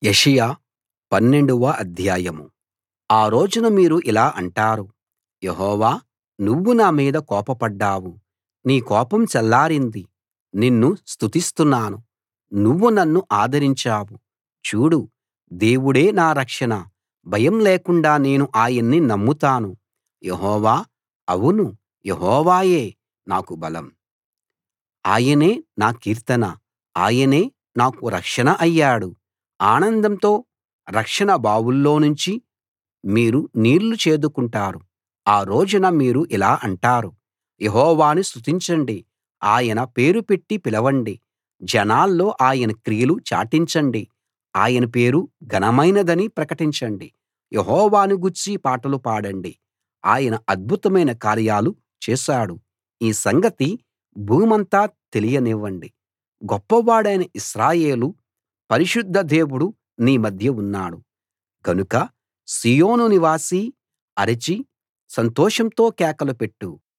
యెషయా పన్నెండవ అధ్యాయం ఆ రోజున మీరు ఇలా అంటారు యెహోవా నువ్వు నా మీద కోపపడ్డావు నీ కోపం చల్లారింది నిన్ను స్తుతిస్తున్నాను నువ్వు నన్ను ఆదరించావు చూడు దేవుడే నా రక్షణ భయం లేకుండా నేను ఆయన్ని నమ్ముతాను యెహోవా అవును యెహోవాయే నాకు బలం ఆయనే నా కీర్తన ఆయనే నాకు రక్షణ అయ్యాడు ఆనందంతో రక్షణ బావుల్లోనుంచి మీరు నీళ్లు చేదుకుంటారు ఆ రోజున మీరు ఇలా అంటారు యెహోవాను స్తుతించండి ఆయన పేరు పెట్టి పిలవండి జనాల్లో ఆయన క్రియలు చాటించండి ఆయన పేరు ఘనమైనదని ప్రకటించండి యెహోవాను గూర్చి పాటలు పాడండి ఆయన అద్భుతమైన కార్యాలు చేశాడు ఈ సంగతి భూమంతా తెలియనివ్వండి గొప్పవాడైన ఇశ్రాయేలు పరిశుద్ధ దేవుడు నీ మధ్య ఉన్నాడు గనుక సీయోను నివాసీ అరచి సంతోషంతో కేకలు పెట్టు